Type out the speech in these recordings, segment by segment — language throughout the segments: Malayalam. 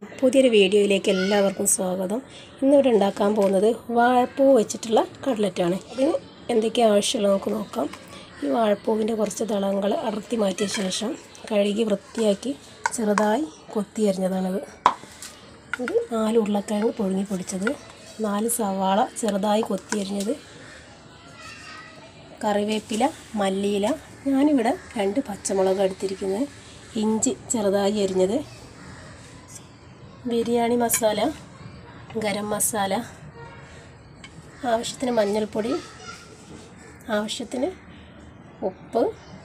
പുതിയൊരു വീഡിയോയിലേക്ക് എല്ലാവർക്കും സ്വാഗതം ഇന്നിവിടെ ഉണ്ടാക്കാൻ പോകുന്നത് വാഴപ്പൂ വെച്ചിട്ടുള്ള കട്ലറ്റാണ് ഇതിന് എന്തൊക്കെയാണ് ആവശ്യമുള്ളത് നമുക്ക് നോക്കാം ഈ വാഴപ്പൂവിൻ്റെ കുറച്ച് ദളങ്ങൾ അടർത്തി മാറ്റിയ ശേഷം കഴുകി വൃത്തിയാക്കി ചെറുതായി കൊത്തി അരിഞ്ഞതാണിത് ഇത് നാല് ഉരുളക്കിഴങ്ങ് പുഴുങ്ങി പൊടിച്ചത് നാല് സവാള ചെറുതായി കൊത്തി അരിഞ്ഞത് കറിവേപ്പില മല്ലിയില ഞാനിവിടെ രണ്ട് പച്ചമുളക് എടുത്തിരിക്കുന്നത് ഇഞ്ചി ചെറുതായി അരിഞ്ഞത് ബിരിയാണി മസാല ഗരം മസാല ആവശ്യത്തിന് മഞ്ഞൾപ്പൊടി ആവശ്യത്തിന് ഉപ്പ്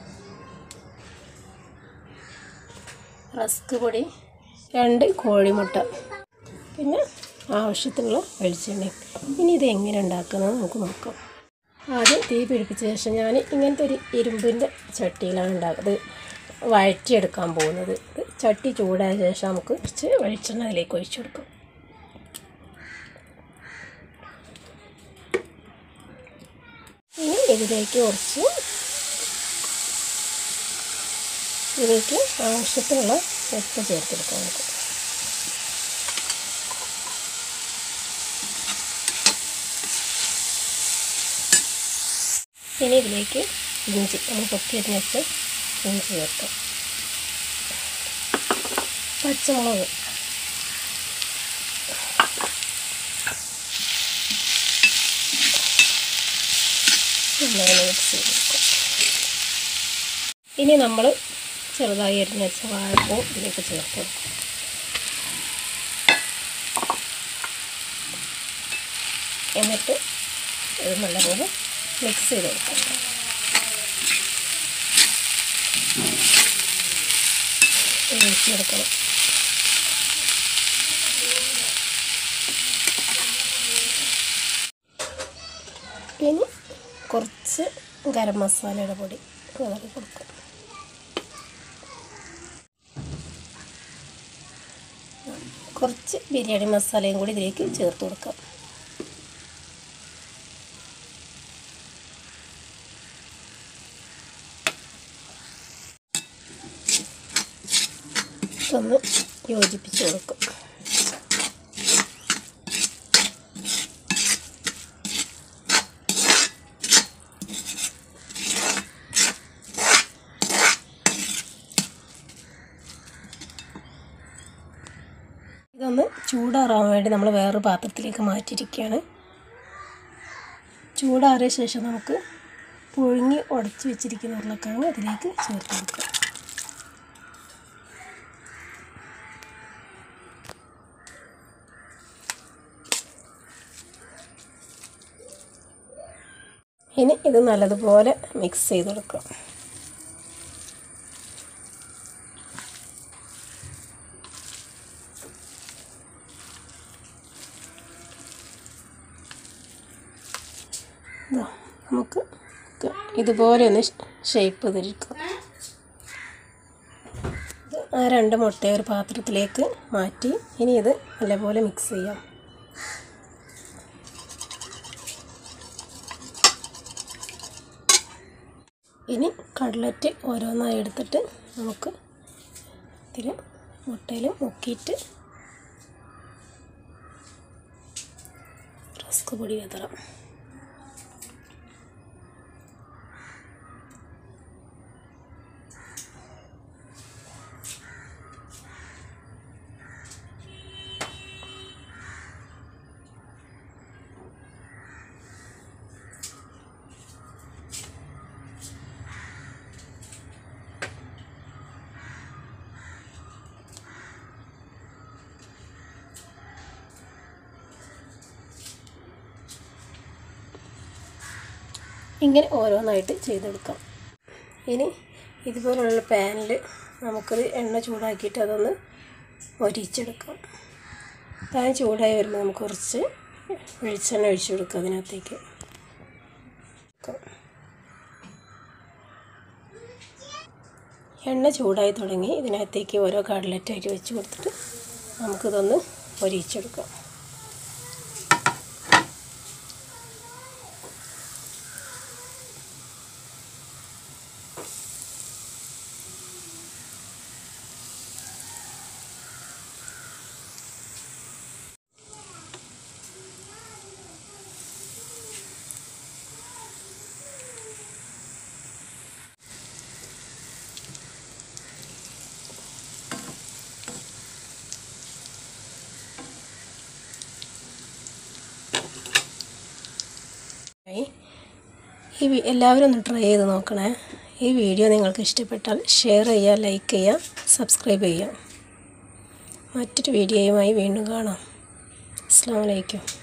റസ്ക് പൊടി രണ്ട് കോഴിമുട്ട പിന്നെ ആവശ്യത്തിനുള്ള വെളിച്ചെണ്ണയും ഇനി ഇത് എങ്ങനെ ഉണ്ടാക്കുന്നത് നമുക്ക് നോക്കാം ആദ്യം തീ പിടിപ്പിച്ച ശേഷം ഞാൻ ഇങ്ങനത്തെ ഒരു ഇരുമ്പിൻ്റെ ചട്ടിയിലാണ് ഉണ്ടാക്കുന്നത് വഴറ്റിയെടുക്കാൻ പോകുന്നത് ഇത് ചട്ടി ചൂടായ ശേഷം നമുക്ക് കുറച്ച് വെളിച്ചെണ്ണ അതിലേക്ക് ഒഴിച്ചു കൊടുക്കാം ഇനി ഇതിലേക്ക് കുറച്ച് ഇതിലേക്ക് ആവശ്യത്തിനുള്ള ഉപ്പ് ചേർത്തെടുക്കാം നമുക്ക് ഇനി ഇതിലേക്ക് ഇഞ്ചി നമ്മൾ കൊത്തി അരിഞ്ഞിട്ട് ഇഞ്ചി ചേർക്കാം പച്ചമുളക് നന്നായി മിക്സ് ചെയ്ത് കൊടുക്കാം ഇനി നമ്മൾ ചെറുതായി അരിഞ്ഞ് വെച്ച വാഴപ്പൂ ഇതിലേക്ക് ചേർത്ത് കൊടുക്കും എന്നിട്ട് ഇത് നല്ലപോലെ മിക്സ് ചെയ്ത് കൊടുക്കാം ഒഴിച്ചെടുക്കണം ഇനി കുറച്ച് ഗരം മസാലയുടെ പൊടി വിളറി കൊടുക്കും കുറച്ച് ബിരിയാണി മസാലയും കൂടി ഇതിലേക്ക് ചേർത്ത് കൊടുക്കാം ഒന്ന് യോജിപ്പിച്ച് കൊടുക്കും ഇതൊന്ന് ചൂടാറാൻ വേണ്ടി നമ്മൾ വേറൊരു പാത്രത്തിലേക്ക് മാറ്റിയിരിക്കുകയാണ് ചൂടാറിയ ശേഷം നമുക്ക് പുഴുങ്ങി ഉടച്ച് വെച്ചിരിക്കുന്ന ഉരുളക്കിഴങ്ങ് അതിലേക്ക് ചേർത്ത് കൊടുക്കാം ഇനി ഇത് നല്ലതുപോലെ മിക്സ് ചെയ്ത് കൊടുക്കാം ഇതാ നമുക്ക് ഇതുപോലെ ഒന്ന് ഷേപ്പ് ചെയ്തിരിക്കാം ഇത് ആ രണ്ട് മുട്ട ഒരു പാത്രത്തിലേക്ക് മാറ്റി ഇനി ഇത് നല്ലപോലെ മിക്സ് ചെയ്യാം ഇനി കട്ലറ്റ് ഓരോന്നായി എടുത്തിട്ട് നമുക്ക് ഇതിൽ മുട്ടയിൽ മുക്കിയിട്ട് റസ്ക് പൊടി വിതറാം ഇങ്ങനെ ഓരോന്നായിട്ട് ചെയ്തെടുക്കാം ഇനി ഇതുപോലുള്ള പാനിൽ നമുക്കത് എണ്ണ ചൂടാക്കിയിട്ട് അതൊന്ന് ഒരിച്ചെടുക്കാം പാൻ ചൂടായി വരുമ്പോൾ നമുക്ക് കുറച്ച് വെളിച്ചെണ്ണ ഒഴിച്ചു കൊടുക്കാം അതിനകത്തേക്ക് എണ്ണ ചൂടായി തുടങ്ങി ഇതിനകത്തേക്ക് ഓരോ കട്ലറ്റായിട്ട് വെച്ച് കൊടുത്തിട്ട് നമുക്കിതൊന്ന് ഒരിച്ചെടുക്കാം ഈ വി- എല്ലാവരും ഒന്ന് ട്രൈ ചെയ്ത് നോക്കണേ ഈ വീഡിയോ നിങ്ങൾക്ക് ഇഷ്ടപ്പെട്ടാൽ ഷെയർ ചെയ്യുക ലൈക്ക് ചെയ്യുക സബ്സ്ക്രൈബ് ചെയ്യുക മറ്റൊരു വീഡിയോയുമായി വീണ്ടും കാണാം അസ്സാം വലൈക്കും